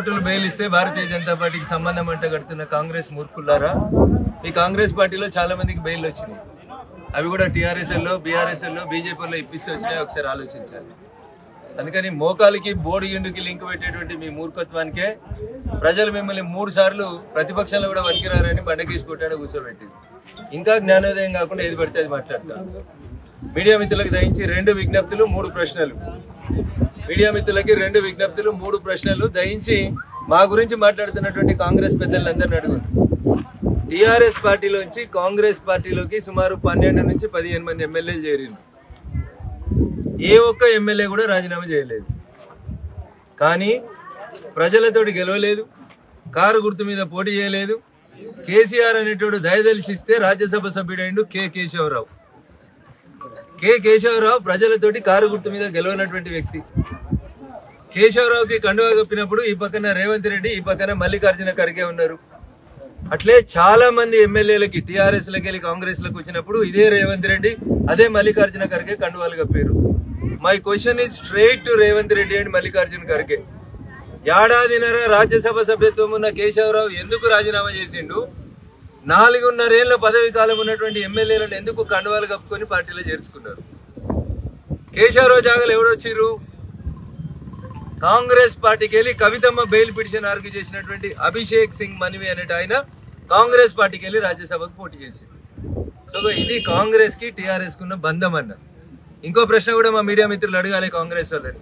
కోర్టులు బెయిల్ ఇస్తే భారతీయ జనతా పార్టీకి సంబంధం అంట కడుతున్న కాంగ్రెస్ మూర్ఖులారా ఈ కాంగ్రెస్ పార్టీలో చాలా మందికి బెయిల్ వచ్చినాయి అవి కూడా టీఆర్ఎస్ఎల్లో బీఆర్ఎస్ఎల్లో బీజేపీలో ఇప్పిస్తే వచ్చినాయి ఒకసారి ఆలోచించాలి అందుకని మోకాలికి బోడి ఎండుకి లింక్ పెట్టేటువంటి మీ మూర్ఖత్వానికే ప్రజలు మిమ్మల్ని మూడు సార్లు ప్రతిపక్షంలో కూడా వనికిరారని బండకేసి కొట్టాడు కూర్చోబెట్టింది ఇంకా జ్ఞానోదయం కాకుండా ఏది పడితే అది మాట్లాడతాను మీడియా మిత్రులకు దయించి రెండు విజ్ఞప్తులు మూడు ప్రశ్నలు మీడియా మిత్రులకి రెండు విజ్ఞప్తులు మూడు ప్రశ్నలు దయించి మా గురించి మాట్లాడుతున్నటువంటి కాంగ్రెస్ పెద్దలందరిని అడుగును టిఆర్ఎస్ పార్టీలోంచి కాంగ్రెస్ పార్టీలోకి సుమారు పన్నెండు నుంచి పదిహేను మంది ఎమ్మెల్యేలు చేరింది ఏ ఒక్క ఎమ్మెల్యే కూడా రాజీనామా చేయలేదు కానీ ప్రజలతోటి గెలవలేదు కారు గుర్తు మీద పోటీ చేయలేదు కేసీఆర్ అనేటోడు దయదలిచిస్తే రాజ్యసభ సభ్యుడైండు కె కేశవరావు కె కేశవరావు ప్రజలతోటి కారు గుర్తు మీద గెలవనటువంటి వ్యక్తి కేశవరావుకి కండువా కప్పినప్పుడు ఈ పక్కన రేవంత్ రెడ్డి ఈ పక్కన మల్లికార్జున ఖర్గే ఉన్నారు అట్లే చాలా మంది ఎమ్మెల్యేలకి టీఆర్ఎస్ లకి వెళ్ళి కాంగ్రెస్ లకు వచ్చినప్పుడు ఇదే రేవంత్ రెడ్డి అదే మల్లికార్జున ఖర్గే కండువాలు కప్పారు my question is straight to Revanth Reddy and Mallikarjuna Kharge ఏడాదిన్నర రాజ్యసభ సభ్యత్వం ఉన్న కేశవరావు ఎందుకు రాజీనామా చేసిండు నాలుగున్నరేళ్ల పదవి కాలం ఉన్నటువంటి ఎమ్మెల్యేలను ఎందుకు కండువాలు కప్పుకొని పార్టీలో చేర్చుకున్నారు కేశవరావు జాగలు ఎవడొచ్చిర్రు కాంగ్రెస్ పార్టీకి వెళ్ళి కవితమ్మ బెయిల్ పిటిషన్ ఆర్గ్యూ చేసినటువంటి అభిషేక్ సింగ్ మన్వి అనేట ఆయన కాంగ్రెస్ పార్టీకి వెళ్ళి రాజ్యసభకు పోటీ చేసింది సో ఇది కాంగ్రెస్ కి టిఆర్ఎస్ కున్న బంధం అన్న ఇంకో ప్రశ్న కూడా మా మీడియా మిత్రులు అడగాలి కాంగ్రెస్ వాళ్ళని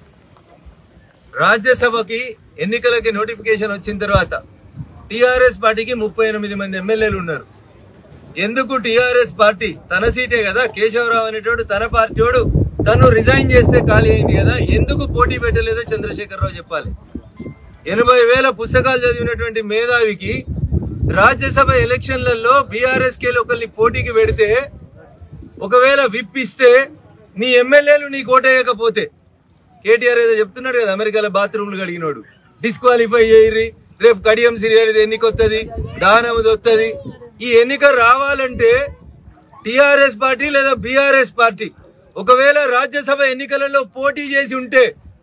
రాజ్యసభకి ఎన్నికలకి నోటిఫికేషన్ వచ్చిన తర్వాత టిఆర్ఎస్ పార్టీకి ముప్పై ఎనిమిది మంది ఎమ్మెల్యేలు ఉన్నారు ఎందుకు టిఆర్ఎస్ పార్టీ తన సీటే కదా కేశవరావు అనేటోడు తన పార్టీ వాడు తను రిజైన్ చేస్తే ఖాళీ అయింది కదా ఎందుకు పోటీ పెట్టలేదో చంద్రశేఖరరావు చెప్పాలి ఎనభై వేల పుస్తకాలు చదివినటువంటి మేధావికి రాజ్యసభ ఎలక్షన్లలో బీఆర్ఎస్ కే ఒకరిని పోటీకి పెడితే ఒకవేళ విప్ ఇస్తే నీ ఎమ్మెల్యేలు నీ కోటేయకపోతే కేటీఆర్ ఏదో చెప్తున్నాడు కదా అమెరికాలో బాత్రూమ్లు కడిగినోడు డిస్క్వాలిఫై చేయరి రేపు కడియం సిరియర్ ఎన్నిక వస్తుంది దానముది వస్తుంది ఈ ఎన్నిక రావాలంటే టిఆర్ఎస్ పార్టీ లేదా బీఆర్ఎస్ పార్టీ ఒకవేళ రాజ్యసభ ఎన్నికలలో పోటీ చేసి ఉంటే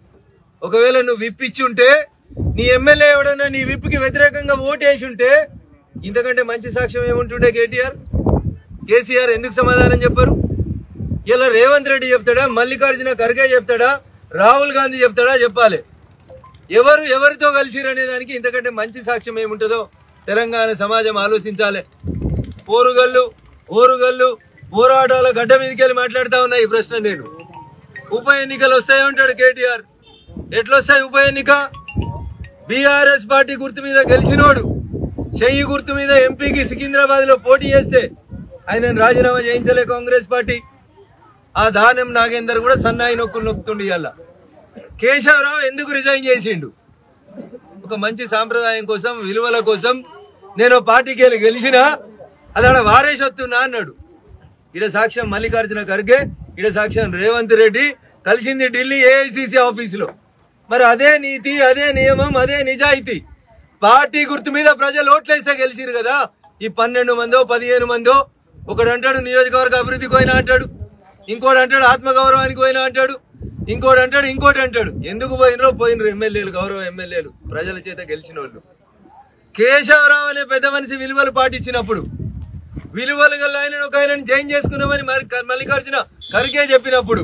ఒకవేళ నువ్వు విప్ ఇచ్చి ఉంటే నీ ఎమ్మెల్యే ఎవడన్నా నీ విప్కి వ్యతిరేకంగా ఓటేసి ఉంటే ఇంతకంటే మంచి సాక్ష్యం ఏముంటుండే కేటీఆర్ కేసీఆర్ ఎందుకు సమాధానం చెప్పరు ఇలా రేవంత్ రెడ్డి చెప్తాడా మల్లికార్జున ఖర్గే చెప్తాడా రాహుల్ గాంధీ చెప్తాడా చెప్పాలి ఎవరు ఎవరితో కలిసిరు అనే దానికి ఇంతకంటే మంచి సాక్ష్యం ఏముంటుందో తెలంగాణ సమాజం ఆలోచించాలి పోరుగల్లు ఓరుగల్లు పోరాటాల గడ్డ మీదకి వెళ్ళి మాట్లాడుతా ఉన్నా ఈ ప్రశ్న నేను ఉప ఎన్నికలు వస్తాయంటాడు కేటీఆర్ ఎట్లొస్తాయి ఉప ఎన్నిక బీఆర్ఎస్ పార్టీ గుర్తు మీద గెలిచినోడు చెయ్యి గుర్తు మీద ఎంపీకి సికింద్రాబాద్ లో పోటీ చేస్తే ఆయన రాజీనామా చేయించలే కాంగ్రెస్ పార్టీ ఆ దానం నాగేందర్ కూడా సన్నాయి నొక్కులు నొక్కుతుండి ఇవాళ కేశవరావు ఎందుకు రిజైన్ చేసిండు ఒక మంచి సాంప్రదాయం కోసం విలువల కోసం నేను పార్టీకి వెళ్ళి గెలిచినా అది ఆడ వారేసి వస్తున్నా అన్నాడు ఇడ సాక్ష్యం మల్లికార్జున ఖర్గే ఇడ సాక్ష్యం రేవంత్ రెడ్డి కలిసింది ఢిల్లీ ఏఐసిసి ఆఫీసులో మరి అదే నీతి అదే నియమం అదే నిజాయితీ పార్టీ గుర్తు మీద ప్రజలు ఓట్లేస్తే గెలిచిరు కదా ఈ పన్నెండు మందో పదిహేను మందో ఒకడు అంటాడు నియోజకవర్గ అభివృద్ధికి పోయినా అంటాడు ఇంకోటి అంటాడు ఆత్మగౌరవానికి పోయినా అంటాడు ఇంకోటి అంటాడు ఇంకోటి అంటాడు ఎందుకు పోయినరో పోయినరు ఎమ్మెల్యేలు గౌరవ ఎమ్మెల్యేలు ప్రజల చేత గెలిచిన వాళ్ళు కేశవరావు అనే పెద్ద మనిషి విలువలు పాటించినప్పుడు విలువలు గల ఆయన ఒక ఆయనను జైన్ చేసుకున్నామని మరి మల్లికార్జున ఖర్గే చెప్పినప్పుడు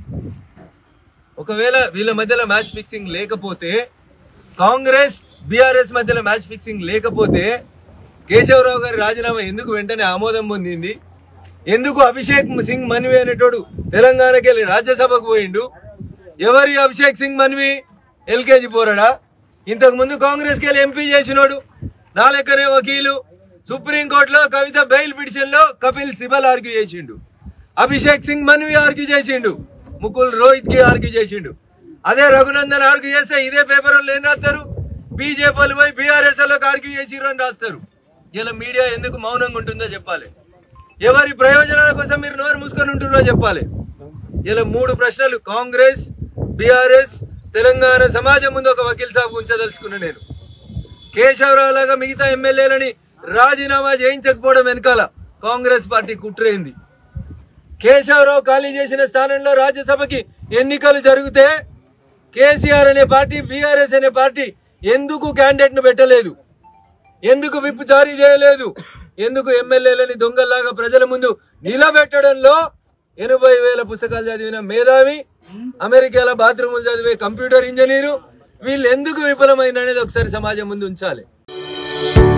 ఒకవేళ వీళ్ళ మధ్యలో మ్యాచ్ ఫిక్సింగ్ లేకపోతే కాంగ్రెస్ బీఆర్ఎస్ మధ్యలో మ్యాచ్ ఫిక్సింగ్ లేకపోతే కేశవరావు గారి రాజీనామా ఎందుకు వెంటనే ఆమోదం పొందింది ఎందుకు అభిషేక్ సింగ్ మన్వి అనేటోడు తెలంగాణకి వెళ్ళి రాజ్యసభకు పోయిండు ఎవరి అభిషేక్ సింగ్ మన్వి ఎల్కేజీ పోరాడా ఇంతకు ముందు కాంగ్రెస్ కి వెళ్ళి ఎంపీ చేసినోడు నా లెక్కనే వకీలు సుప్రీంకోర్టులో కవిత బెయిల్ పిటిషన్ లో కపిల్ సిబల్ ఆర్గ్యూ చేసిండు అభిషేక్ సింగ్ మన్వి ఆర్గ్యూ చేసిండు ముకుల్ రోహిత్ కి ఆర్గ్యూ చేసిండు అదే రఘునందన్ ఆర్గ్యూ చేస్తే ఇదే పేపర్ వాళ్ళు ఏం రాస్తారు బీజేపీ వాళ్ళు పోయి బీఆర్ఎస్ వాళ్ళకి ఆర్గ్యూ చేసిర్రు అని రాస్తారు ఇలా మీడియా ఎందుకు మౌనంగా ఉంటుందో చెప్పాలి ఎవరి ప్రయోజనాల కోసం మీరు నోరు మూసుకొని ఉంటున్నారో చెప్పాలి ఇలా మూడు ప్రశ్నలు కాంగ్రెస్ బీఆర్ఎస్ తెలంగాణ సమాజం ముందు ఒక వకీల్ సాబ్ ఉంచదలుచుకున్నా నేను కేశవరావు లాగా మిగతా ఎమ్మెల్యేలని రాజీనామా చేయించకపోవడం వెనకాల కాంగ్రెస్ పార్టీ కుట్రైంది కేశవరావు ఖాళీ చేసిన స్థానంలో రాజ్యసభకి ఎన్నికలు జరిగితే కేసీఆర్ అనే పార్టీ బీఆర్ఎస్ అనే పార్టీ ఎందుకు క్యాండిడేట్ ను పెట్టలేదు ఎందుకు విప్ జారీ చేయలేదు ఎందుకు ఎమ్మెల్యేలని దొంగల్లాగా ప్రజల ముందు నిలబెట్టడంలో ఎనభై వేల పుస్తకాలు చదివిన మేధావి అమెరికాలో బాత్రూములు చదివే కంప్యూటర్ ఇంజనీరు వీళ్ళు ఎందుకు విఫలమైన అనేది ఒకసారి సమాజం ముందు ఉంచాలి